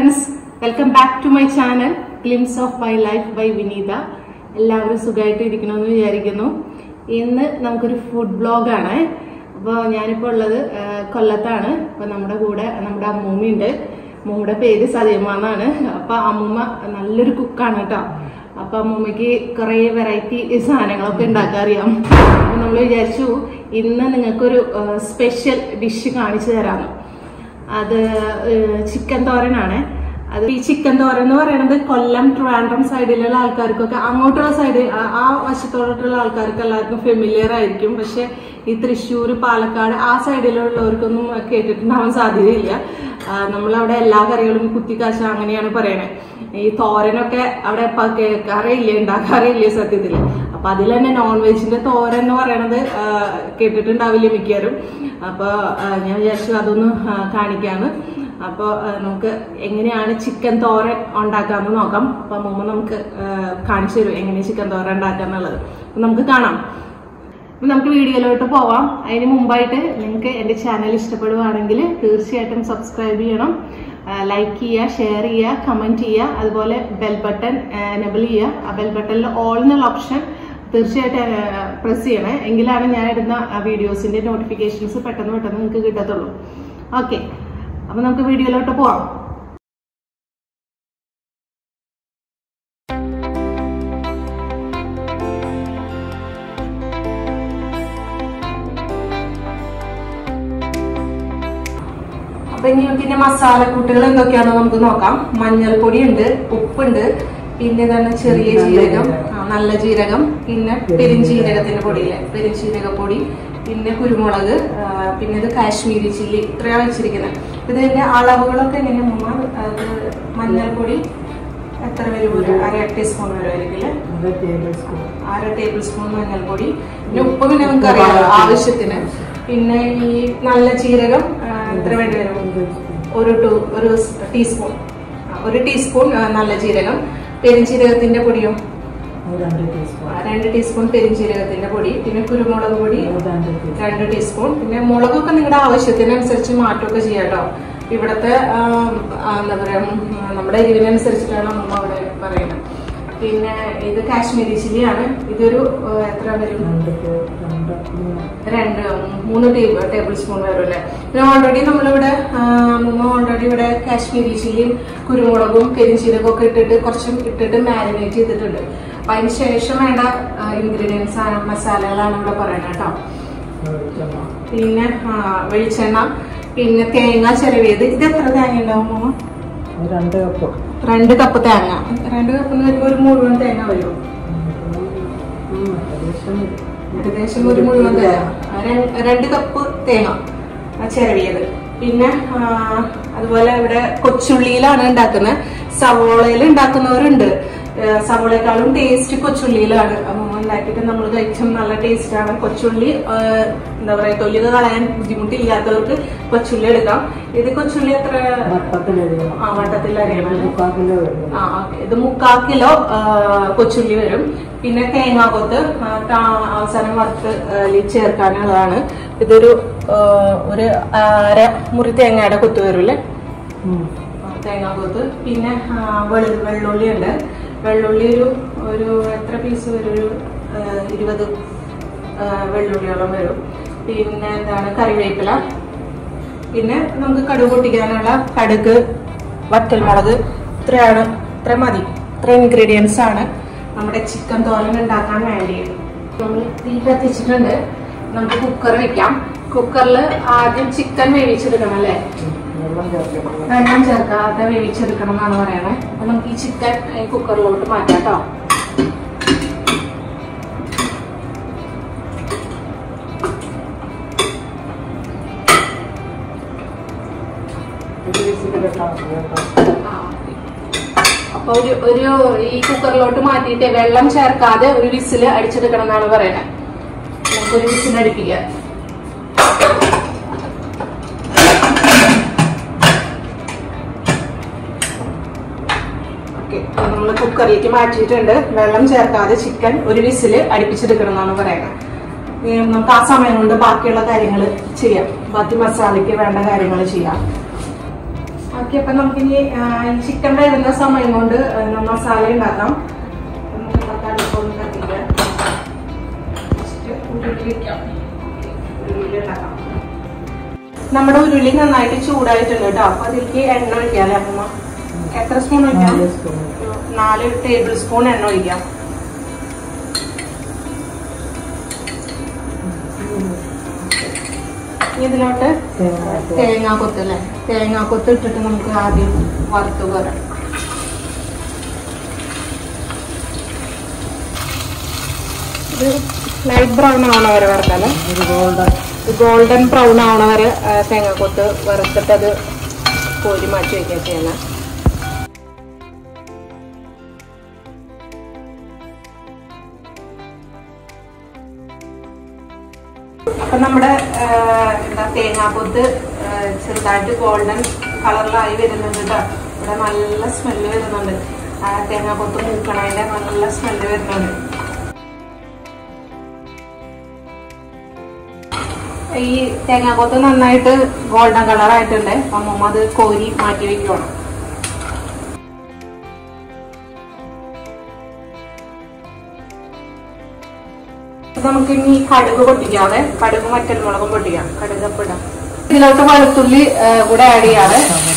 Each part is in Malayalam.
Friends welcome back to my channel glimpse of my life by Vineetha എല്ലാവരും സുഖമായിട്ട് ഇരിക്കണമെന്ന് വിചാരിക്കുന്നു ഇന്ന് നമുക്കൊരു ഫുഡ് ബ്ലോഗാണ് അപ്പോൾ ഞാനിപ്പോൾ ഉള്ളത് ആ, കൊല്ലത്താണ് അപ്പോൾ നമ്മുടെ കൂടെ നമ്മുടെ അമ്മൂമ്മയുണ്ട് അമ്മൂമ്മയുടെ പേര് സതിയമ്മ എന്നാണ് അപ്പോൾ അമ്മൂമ്മ നല്ലൊരു കുക്കാണ് കേട്ടോ അപ്പോൾ അമ്മൂമ്മയ്ക്ക് കുറേ വെറൈറ്റി സാധനങ്ങളൊക്കെ ഉണ്ടാക്കാൻ അറിയാം അപ്പോൾ നമ്മൾ വിചാരിച്ചു ഇന്ന് നിങ്ങൾക്കൊരു സ്പെഷ്യൽ ഡിഷ് കാണിച്ചു തരാമെന്ന് അത് ചിക്കൻ തോരനാണ് അത് ഈ ചിക്കൻ തോരൻ എന്ന് പറയുന്നത് കൊല്ലം ട്രിവാൻഡ്രം സൈഡിലുള്ള ആൾക്കാർക്കൊക്കെ അങ്ങോട്ടുള്ള സൈഡ് ആ വശത്തോട്ടുള്ള ആൾക്കാർക്ക് എല്ലാവർക്കും ഫെമിലിയർ ആയിരിക്കും പക്ഷെ ഈ തൃശ്ശൂർ പാലക്കാട് ആ സൈഡിലുള്ളവർക്കൊന്നും കേട്ടിട്ടുണ്ടാവാൻ സാധ്യതയില്ല ആ, നമ്മളവിടെ എല്ലാ കറികളും കുത്തിക്കാശ അങ്ങനെയാണ് പറയണേ ഈ തോരനൊക്കെ അവിടെ ഇപ്പൊ കേൾക്കാറേ ഇല്ല ഉണ്ടാക്കാറേ ഇല്ല സത്യത്തില് അപ്പൊ അതിൽ തന്നെ നോൺ വെജിന്റെ തോരൻ എന്ന് പറയണത് ആ, കേട്ടിട്ടുണ്ടാവില്ല മിക്കവാറും അപ്പൊ ആ, ഞാൻ വിചാരിച്ചു അതൊന്ന് ആ, കാണിക്കാന്ന് അപ്പോൾ നമുക്ക് എങ്ങനെയാണ് ചിക്കൻ തോരൻ ഉണ്ടാക്കാന്ന് നോക്കാം അപ്പൊ മുമ്പ് നമുക്ക് ആ, കാണിച്ചു തരും എങ്ങനെ ചിക്കൻ തോരൻ ഉണ്ടാക്കാന്നുള്ളത് അപ്പൊ നമുക്ക് കാണാം അപ്പൊ നമുക്ക് വീഡിയോയിലോട്ട് പോവാം അതിന് മുമ്പായിട്ട് നിങ്ങൾക്ക് എൻ്റെ ചാനൽ ഇഷ്ടപ്പെടുവാണെങ്കിൽ തീർച്ചയായിട്ടും സബ്സ്ക്രൈബ് ചെയ്യണം ലൈക്ക് ചെയ്യുക ഷെയർ ചെയ്യുക കമൻറ്റ് ചെയ്യുക അതുപോലെ ബെൽ ബട്ടൺ എനബിൾ ചെയ്യുക ആ ബെൽ ബട്ടണിൽ ഓൾ എന്നുള്ള ഓപ്ഷൻ തീർച്ചയായിട്ടും പ്രസ് ചെയ്യണേ എങ്കിലാണ് ഞാൻ ഇടുന്ന വീഡിയോസിൻ്റെ നോട്ടിഫിക്കേഷൻസ് പെട്ടെന്ന് പെട്ടെന്ന് നിങ്ങൾക്ക് കിട്ടത്തുള്ളൂ ഓക്കെ അപ്പോൾ നമുക്ക് വീഡിയോയിലോട്ട് പോവാം അപ്പൊ ഇനി പിന്നെ മസാലക്കൂട്ടുകൾ എന്തൊക്കെയാണെന്ന് നമുക്ക് നോക്കാം മഞ്ഞൾപ്പൊടി ഉണ്ട് ഉപ്പുണ്ട് പിന്നെ തന്നെ ചെറിയ ജീരകം ആ, നല്ല ജീരകം പിന്നെ പെരിഞ്ജീരകത്തിന്റെ പൊടിയില്ലേ പെരിഞ്ജീരക പൊടി പിന്നെ കുരുമുളക് ആ, പിന്നെ ഇത് കാശ്മീരി ചില്ലി ഇത്രയാണ് വെച്ചിരിക്കുന്നത് ഇതിന്റെ അളവുകളൊക്കെ എങ്ങനെയാ മുമ്പ് അത് മഞ്ഞൾപ്പൊടി എത്ര വരും ഒരു അര ടീസ്പൂൺ വരുമായിരിക്കും അര ടേബിൾ സ്പൂൺ മഞ്ഞൾപ്പൊടി പിന്നെ ഉപ്പ് പിന്നെ നമുക്ക് അറിയാം ആവശ്യത്തിന് പിന്നെ ഈ നല്ല ജീരകം ആ, എത്ര വേണ്ടി വരും ഒരു ടു ഒരു സ് ടീസ്പൂൺ ആ, ഒരു ടീസ്പൂൺ ആ, നല്ല ജീരകം പെരിഞ്ജീരകത്തിന്റെ പൊടിയും ആ, രണ്ട് ടീസ്പൂൺ പെരിഞ്ജീരകത്തിന്റെ പൊടി പിന്നെ കുരുമുളക് പൊടി രണ്ട് ടീസ്പൂൺ പിന്നെ മുളകൊക്കെ നിങ്ങളുടെ ആവശ്യത്തിനനുസരിച്ച് മാറ്റമൊക്കെ ചെയ്യാം കേട്ടോ ഇവിടുത്തെ ആ, ആ, എന്താ പറയാ ഉം, നമ്മുടെ എരിവിനനുസരിച്ചിട്ടാണ് അമ്മ അവിടെ പറയുന്നത് പിന്നെ ഇത് കാശ്മീരി ചില്ലിയാണ് ഇതൊരു ആ, എത്ര വരും രണ്ട് മൂന്ന് ടേബിൾ ടേബിൾ സ്പൂൺ വരും അല്ലേ പിന്നെ ഓൾറെഡി നമ്മളിവിടെ മുമ്പ് ഓൾറെഡി ഇവിടെ കാശ്മീരി ചില്ലിയും കുരുമുളകും കരിഞ്ചീരകം ഒക്കെ ഇട്ടിട്ട് കുറച്ചും ഇട്ടിട്ട് മാരിനേറ്റ് ചെയ്തിട്ടുണ്ട് അപ്പൊ അതിന് ശേഷം വേണ്ട ഇൻഗ്രീഡിയൻസ് ആണ് മസാലകളാണ് ഇവിടെ പറയുന്നത് കേട്ടോ പിന്നെ ആ, വെളിച്ചെണ്ണ പിന്നെ തേങ്ങ ചിരവിയത് ഇത് എത്ര തേങ്ങ ഉണ്ടാവും മോമ രണ്ട് കപ്പ് രണ്ട് കപ്പ് തേങ്ങ രണ്ട് കപ്പ് എന്ന് വരുമ്പോൾ ഒരു മുഴുവൻ തേങ്ങ വരും ഏകദേശം ഒരു മുഴുവൻ തേങ്ങ ആ, ര- രണ്ട് കപ്പ് തേങ്ങ ആ, ചിരവിയത് പിന്നെ ആ, അതുപോലെ ഇവിടെ കൊച്ചുള്ളിയിലാണ് ഉണ്ടാക്കുന്നത് സവോളയിൽ ഉണ്ടാക്കുന്നവരുണ്ട് ഏ, സവോളയെക്കാളും ടേസ്റ്റ് കൊച്ചുള്ളിയിലാണ് അപ്പൊ ഉണ്ടാക്കിയിട്ട് നമ്മൾ കഴിച്ചും നല്ല ടേസ്റ്റ് ആണ് കൊച്ചുള്ളി ആ, എന്താ പറയാ തൊലിക കളയാൻ ബുദ്ധിമുട്ടില്ലാത്തവർക്ക് കൊച്ചുള്ളി എടുക്കാം ഇത് കൊച്ചുള്ളി എത്ര വട്ടത്തിലെഴുതണം ആ വട്ടത്തിൽ അറിയണം മുക്കാൽ കിലോ വരും ആ ഓക്കെ ഇത് മുക്കാൽ കിലോ ആ, കൊച്ചുള്ളി വരും പിന്നെ തേങ്ങാക്കൊത്ത് ആ, താ- അവസാനം വറുത്ത് അതിൽ ചേർക്കാനുള്ളതാണ് ഇതൊരു ആ, ഒരു അര മുറി തേങ്ങയുടെ കൊത്ത് വരൂല്ലേ ഉം. ആ, തേങ്ങാക്കൊത്ത് പിന്നെ ആ, വെളു വെള്ളുള്ളി ഉണ്ട് വെള്ളുള്ളി ഒരു ഒരു എത്ര പീസ് വരും ഒരു ആ, ഇരുപത് ആ, വെള്ളുള്ളിയോളം വരും പിന്നെ എന്താണ് കറിവേപ്പില പിന്നെ നമുക്ക് കടുക് പൊട്ടിക്കാനുള്ള കടുക് വറ്റൽമുളക് ഇത്രയാണ് ഇത്ര മതി ഇത്ര ഇൻഗ്രീഡിയൻസ് ആണ് നമ്മുടെ ചിക്കൻ തോരൻ ഉണ്ടാക്കാൻ വേണ്ടിയത് നമ്മൾ തീ കത്തിച്ചിട്ടുണ്ട് നമുക്ക് കുക്കർ വെക്കാം കുക്കറിൽ ആദ്യം ചിക്കൻ വേവിച്ചെടുക്കണം അല്ലേ വെള്ളം ചേർക്കണം വെള്ളം ചേർക്കാതെ വേവിച്ചെടുക്കണം എന്നാണ് പറയണേ അപ്പൊ നമുക്ക് ഈ ചിക്കൻ ഈ കുക്കറിലോട്ട് മാറ്റാം കേട്ടോ ഇത് വിസിൽ കെട്ടാൻ കേട്ടോ ആ, മതി. അപ്പൊ ഒരു ഒരു ഈ കുക്കറിലോട്ട് മാറ്റിയിട്ട് വെള്ളം ചേർക്കാതെ ഒരു വിസിൽ അടിച്ചെടുക്കണം എന്നാണ് പറയണത് നമുക്കൊരു വിസിൽ അടിപ്പിക്കാം ഓക്കെ നമ്മൾ കുക്കറിലേക്ക് മാറ്റിയിട്ടുണ്ട് വെള്ളം ചേർക്കാതെ ചിക്കൻ ഒരു വിസിൽ അടുപ്പിച്ചെടുക്കണം എന്നാണ് പറയുന്നത് ഇനി നമുക്ക് ആ സമയം കൊണ്ട് ബാക്കിയുള്ള കാര്യങ്ങൾ ചെയ്യാം ബാക്കി മസാലയ്ക്ക് വേണ്ട കാര്യങ്ങൾ ചെയ്യാം ഓക്കെ അപ്പൊ നമുക്കിനി ആ, ഈ ചിക്കൻ വരുന്ന സമയം കൊണ്ട് ആ, നമ്മ മസാല ഉണ്ടാക്കാം നമുക്ക് തക്കാളി ഒന്ന് കത്തിക്കാം Just ഉരുളി വെക്കാം ഉരുളി ഉണ്ടാക്കാം നമ്മുടെ ഉരുളി നന്നായിട്ട് ചൂടായിട്ടുണ്ട് കേട്ടോ അപ്പൊ അതിലേക്ക് എണ്ണ ഒഴിക്കാം അമ്മ എത്ര സ്പൂൺ ഒഴിക്കാം നാല് സ്പൂൺ ഒരു നാല് ടേബിൾ സ്പൂൺ എണ്ണ ഒഴിക്കാം ഇനി ഇതിലോട്ട് തേങ്ങ തേങ്ങാക്കൊത്ത് അല്ലേ തേങ്ങാക്കൊത്ത് ഇട്ടിട്ട് നമുക്ക് ആദ്യം വറുത്ത് വരാം ഇത് ലൈറ്റ് ബ്രൗൺ ആവണ വരെ വറുക്കാല്ലേ ഒരു ഗോൾഡൻ ഗോൾഡൻ ബ്രൗൺ ആവണ വരെ ആ, തേങ്ങാക്കൊത്ത് വറുത്തിട്ട് അത് കോരി മാറ്റി വയ്ക്കുക ചെയ്യണം അപ്പൊ നമ്മുടെ ആ, എന്താ തേങ്ങാക്കൊത്ത് ആ, ചെറുതായിട്ട് ഗോൾഡൻ കളറിലായി വരുന്നുണ്ട് കേട്ടോ ഇവിടെ നല്ല സ്മെല്ല് വരുന്നുണ്ട് ആ തേങ്ങാക്കൊത്ത് മൂക്കണതിന്റെ നല്ല സ്മെല്ല് വരുന്നുണ്ട് ഈ തേങ്ങാക്കൊത്ത് നന്നായിട്ട് ഗോൾഡൻ കളർ ആയിട്ടുണ്ട് അമ്മമ്മ അത് കോരി മാറ്റി വെക്കണം നമുക്ക് ഇനി കടുക് പൊട്ടിക്കാതെ കടുക് മറ്റൽമുളകും പൊട്ടിക്കാം കടുക് അപ്പം ഇടാം ഇതിലോട്ട് വെളുത്തുള്ളി ആ, കൂടെ ആഡ് ചെയ്യാതെ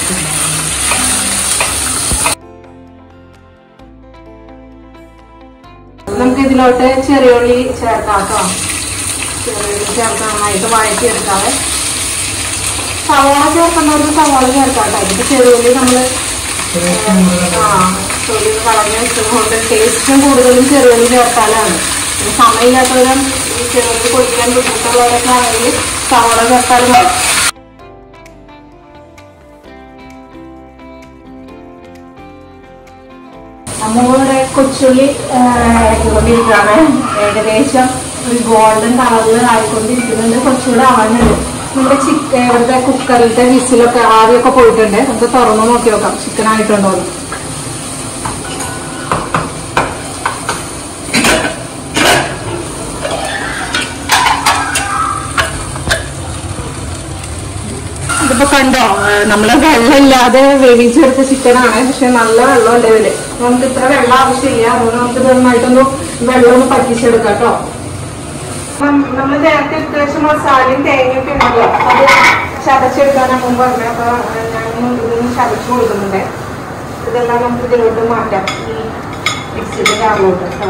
നമുക്ക് ഇതിലോട്ട് ചെറിയുള്ളി ചേർക്കാം കേട്ടോ ചെറിയുള്ളി ചേർത്ത് നന്നായിട്ട് വഴറ്റിയെടുക്കാതെ സവാള ചേർക്കുന്നവർക്ക് സവാള ചേർക്കാം കേട്ടോ ഇതിന്റെ ചെറിയുള്ളി നമ്മള് ആ തൊലി കളഞ്ഞ് വെച്ചതുകൊണ്ട് ടേസ്റ്റും കൂടുതലും ചെറിയുള്ളി ചേർത്താലാണ് പിന്നെ സമയമില്ലാത്തവരും ഈ ചെറിയുള്ളി പൊടിക്കാൻ ബുദ്ധിമുട്ടുള്ളവരൊക്കെ ആണെങ്കിൽ സവാള ചേർത്താലും മതി നമ്മളിവിടെ കൊച്ചുള്ളി ആയിക്കൊണ്ടിരിക്കുകയാണ് ഏകദേശം ഒരു ഗോൾഡൻ കളറിൽ ആയിക്കൊണ്ടിരിക്കുന്നുണ്ട് കുറച്ചുകൂടെ ആവാനുണ്ട് നമ്മുടെ ചിക്കൻ ഇവിടുത്തെ കുക്കറിലത്തെ വിസിലൊക്കെ ആദ്യമൊക്കെ പോയിട്ടുണ്ട് നമുക്ക് തുറന്ന് നോക്കി നോക്കാം ചിക്കൻ ആയിട്ടുണ്ടോ എന്ന്. ഇതിപ്പോ കണ്ടോ ഏഹ് നമ്മള് വെള്ളമില്ലാതെ വേവിച്ചെടുത്ത ചിക്കനാണ് പക്ഷെ നല്ല വെള്ളമുണ്ട് ഇതില് നമുക്ക് ഇത്ര വെള്ളം ആവശ്യമില്ല അതുകൊണ്ട് നമുക്ക് ഇത് നന്നായിട്ടൊന്ന് വെള്ളം ഒന്ന് പറ്റിച്ചെടുക്കാം കേട്ടോ നമ്മൾ നേരത്തെ എടുത്ത് വെച്ച മസാലയും തേങ്ങയൊക്കെ ഉണ്ടല്ലോ അത് ചതച്ചെടുക്കാനാണ് മുമ്പ് പറഞ്ഞത് അപ്പൊ ഏഹ് ഞാനൊന്ന് ഇതൊന്ന് ചതച്ചു കൊടുക്കുന്നുണ്ട് ഇതെല്ലാം നമുക്ക് ഇതിലോട്ട് മാറ്റാം ഈ മിക്സിയുടെ ജാറിലോട്ട് കേട്ടോ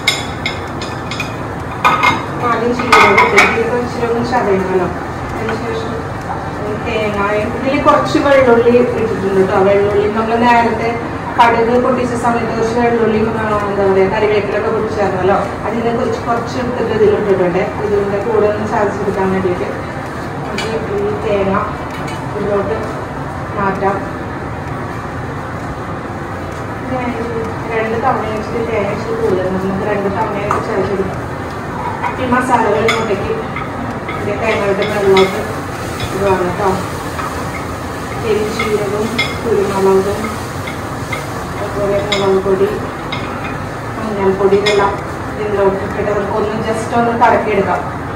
ആദ്യം ചീരകം ചീരകം ഇച്ചിരി ഒന്ന് ചതയണമല്ലോ അതിനുശേഷം തേങ്ങായും ഇതിൽ കുറച്ച് വെള്ളുള്ളി ഇട്ടിട്ടുണ്ട് കേട്ടോ വെള്ളുള്ളി നമ്മൾ നേരത്തെ കടുക് പൊട്ടിച്ച സമയത്ത് കുറച്ച് വെള്ളുള്ളിയും ആ, എന്താ പറയുക കറിവേപ്പിലൊക്കെ പൊട്ടിച്ചായിരുന്നല്ലോ അതിനെ കുറിച്ച് കുറച്ച് എടുത്തിട്ട് ഇതിലിട്ടിട്ടുണ്ട് ഇതിൻ്റെ കൂടെ ഒന്ന് ചതച്ചെടുക്കാൻ വേണ്ടിയിട്ട് നമുക്ക് ഈ തേങ്ങ ഇതിലോട്ട് മാറ്റാം ഞാൻ രണ്ട് തവണ വെച്ചിട്ട് തേങ്ങ വെച്ചിട്ട് കൂടുതൽ നമുക്ക് രണ്ട് തവണയായിട്ട് ചതച്ചെടുക്കാം ഈ മസാലകൾ ഇങ്ങോട്ടേക്ക് ഇതിൻ്റെ തേങ്ങയുടെ വെള്ളമൊക്കെ ഇടുവാണ് കേട്ടോ എരിശീരകവും കുരുമുളകും അതുപോലെ മുളക് പൊടി മഞ്ഞൾപ്പൊടി ഇതെല്ലാം ഇതിലോട്ട് ഇട്ടിട്ട് നമുക്ക് ഒന്ന് ജസ്റ്റ് ഒന്ന് കറക്കിയെടുക്കാം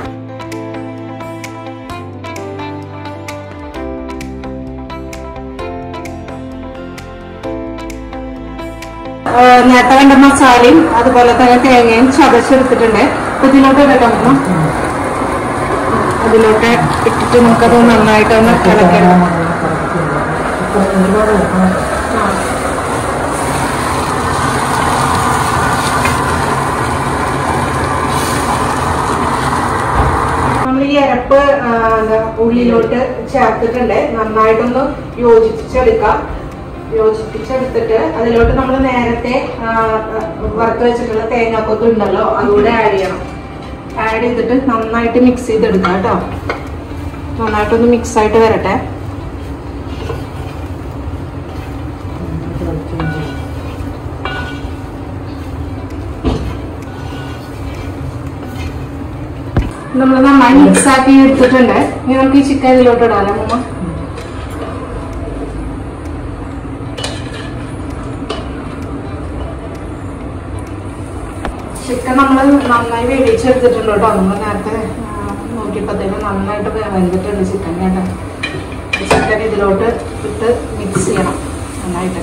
ഏഹ് നേരത്തെ കണ്ട മസാലയും അതുപോലെ തന്നെ തേങ്ങയും ചതച്ചെടുത്തിട്ടുണ്ട് അപ്പൊ ഇതിലോട്ട് ഇടക്കാം നമുക്ക് അതിലോട്ട് ഇട്ടിട്ട് നമുക്കത് നന്നായിട്ട് ഒന്ന് ഇളക്കിയെടുക്കാം ഒരുപാട് വെക്കണം. നമ്മൾ ഈ അരപ്പ് ആ, എന്താ, ഉള്ളിലോട്ട് ചേർത്തിട്ടുണ്ട് നന്നായിട്ടൊന്ന് യോജിപ്പിച്ചെടുക്കാം യോജിപ്പിച്ചെടുത്തിട്ട് അതിലോട്ട് നമ്മൾ നേരത്തെ ആ, ആ, വറുത്ത് വെച്ചിട്ടുള്ള തേങ്ങാക്കൊത്ത് ഉണ്ടല്ലോ അതുകൂടെ ആഡ് ചെയ്യണം ആഡ് ചെയ്തിട്ട് നന്നായിട്ട് മിക്സ് ചെയ്തെടുക്കാം കേട്ടോ നന്നായിട്ടൊന്ന് മിക്സ് ആയിട്ട് വരട്ടെ നമ്മൾ നന്നായി മിക്സ് ആക്കി എടുത്തിട്ടുണ്ട് ഇനി നമുക്ക് ഈ ചിക്കൻ ഇതിലോട്ട് ഇടാലോ അമ്മ ചിക്കൻ നമ്മൾ നന്നായി വേവിച്ചെടുത്തിട്ടുണ്ട് കേട്ടോ നമ്മൾ നേരത്തെ ആ, നോക്കിയപ്പോഴത്തേക്കും നന്നായിട്ട് വെ- വെന്തിട്ടുണ്ട് ചിക്കൻ കേട്ടോ ചിക്കൻ ഇതിൽ ഇതിലോട്ട് ഇട്ട് മിക്സ് ചെയ്യണം നന്നായിട്ട്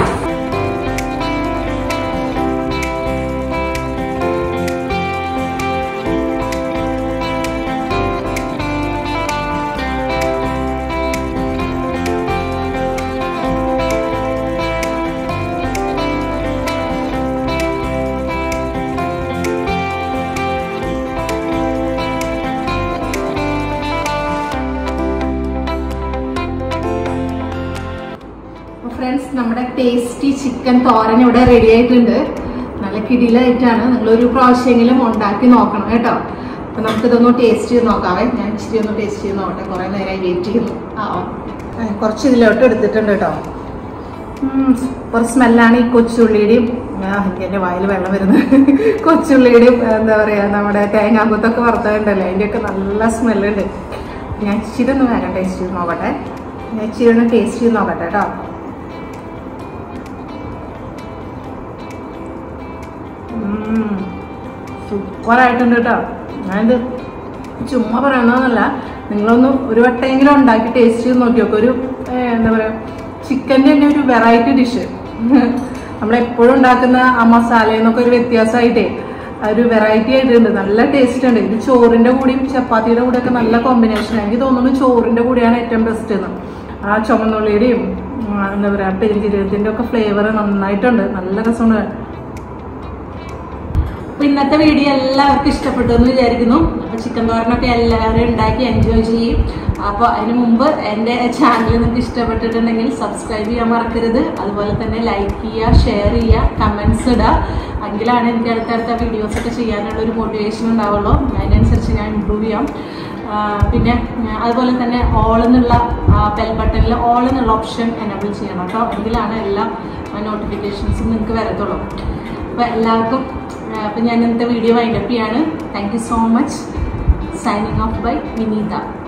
ഫ്രണ്ട്സ് നമ്മുടെ ടേസ്റ്റി ചിക്കൻ തോരൻ ഇവിടെ റെഡി ആയിട്ടുണ്ട് നല്ല കിടിലായിട്ടാണ് നിങ്ങളൊരു പ്രാവശ്യമെങ്കിലും ഉണ്ടാക്കി നോക്കണം കേട്ടോ അപ്പൊ നമുക്കിതൊന്ന് ടേസ്റ്റ് ചെയ്ത് നോക്കാവേ ഞാൻ ഇച്ചിരി ഒന്ന് ടേസ്റ്റ് ചെയ്ത് നോക്കട്ടെ കുറെ നേരമായി വെയിറ്റ് ചെയ്യുന്നു ആ ഓ. ആ, കുറച്ച് ഇതിലോട്ട് എടുത്തിട്ടുണ്ട് കേട്ടോ സൂപ്പർ സ്മെല്ലാണ് ഈ കൊച്ചുള്ളിയുടെയും ആ, എനിക്ക് എൻ്റെ വായിൽ വെള്ളം വരുന്നത് കൊച്ചുള്ളിയുടെയും എന്താ പറയുക നമ്മുടെ തേങ്ങാക്കുത്തൊക്കെ വറുത്തതുണ്ടല്ലോ അതിൻ്റെയൊക്കെ നല്ല സ്മെല്ലുണ്ട് ഞാൻ ഇച്ചിരി ഒന്ന് വേഗം ടേസ്റ്റ് ചെയ്ത് നോക്കട്ടെ ഞാൻ ഇച്ചിരി ഒന്ന് ടേസ്റ്റ് ചെയ്ത് നോക്കട്ടെ കേട്ടോ സൂപ്പറായിട്ടുണ്ട് കേട്ടോ ഞാനിത് ചുമ്മാ പറയണമെന്നല്ല നിങ്ങളൊന്ന് ഒരു വട്ടമെങ്കിലും ഉണ്ടാക്കി ടേസ്റ്റ് ചെയ്ത് നോക്കി നോക്കുക ഒരു ഏഹ്, എന്താ പറയുക ചിക്കൻ്റെ തന്നെ ഒരു വെറൈറ്റി ഡിഷ് നമ്മളെപ്പോഴും ഉണ്ടാക്കുന്ന ആ മസാലയിൽ നിന്നൊക്കെ ഒരു വ്യത്യാസമായിട്ടേ ആ ഒരു വെറൈറ്റി ആയിട്ടുണ്ട് നല്ല ടേസ്റ്റ് ഉണ്ട് ഇത് ചോറിന്റെ കൂടെയും ചപ്പാത്തിയുടെ കൂടെ ഒക്കെ നല്ല കോമ്പിനേഷൻ എനിക്ക് തോന്നുന്നു ചോറിന്റെ കൂടെയാണ് ഏറ്റവും ബെസ്റ്റ് എന്ന് ആ ചുമന്നുള്ളിയുടെയും ഉം, എന്താ പറയുക പെരിഞ്ചീരകത്തിന്റെ ഒക്കെ ഫ്ലേവർ നന്നായിട്ടുണ്ട് നല്ല രസമുണ്ട് അപ്പൊ ഇന്നത്തെ വീഡിയോ എല്ലാവർക്കും ഇഷ്ടപ്പെട്ടു എന്ന് വിചാരിക്കുന്നു അപ്പൊ ചിക്കൻ തോരനൊക്കെ എല്ലാവരും ഉണ്ടാക്കി എൻജോയ് ചെയ്യും അപ്പൊ അതിന് മുമ്പ് എൻ്റെ ചാനൽ നിങ്ങൾക്ക് ഇഷ്ടപ്പെട്ടിട്ടുണ്ടെങ്കിൽ സബ്സ്ക്രൈബ് ചെയ്യാൻ മറക്കരുത് അതുപോലെ തന്നെ ലൈക്ക് ചെയ്യുക ഷെയർ ചെയ്യുക കമൻസ് ഇടുക എങ്കിലാണ് എനിക്ക് അടുത്തടുത്ത വീഡിയോസ് ഒക്കെ ചെയ്യാനുള്ള ഒരു മോട്ടിവേഷൻ ഉണ്ടാവുള്ളൂ അതിനനുസരിച്ച് ഞാൻ ഇമ്പ്രൂവ് ചെയ്യാം ആ, പിന്നെ ആ, അതുപോലെ തന്നെ ഓൾ എന്നുള്ള ബെൽ ബട്ടണിൽ ഓൾ എന്നുള്ള ഓപ്ഷൻ എനബിൾ ചെയ്യണം കേട്ടോ എങ്കിലാണ് എല്ലാ നോട്ടിഫിക്കേഷൻസും നിങ്ങൾക്ക് വരത്തുള്ളൂ അപ്പോൾ എല്ലാവർക്കും അപ്പം ഞാൻ ഇന്നത്തെ വീഡിയോ വൈൻഡപ്പ് ചെയ്യാണ് thank you so much signing off bye Vineetha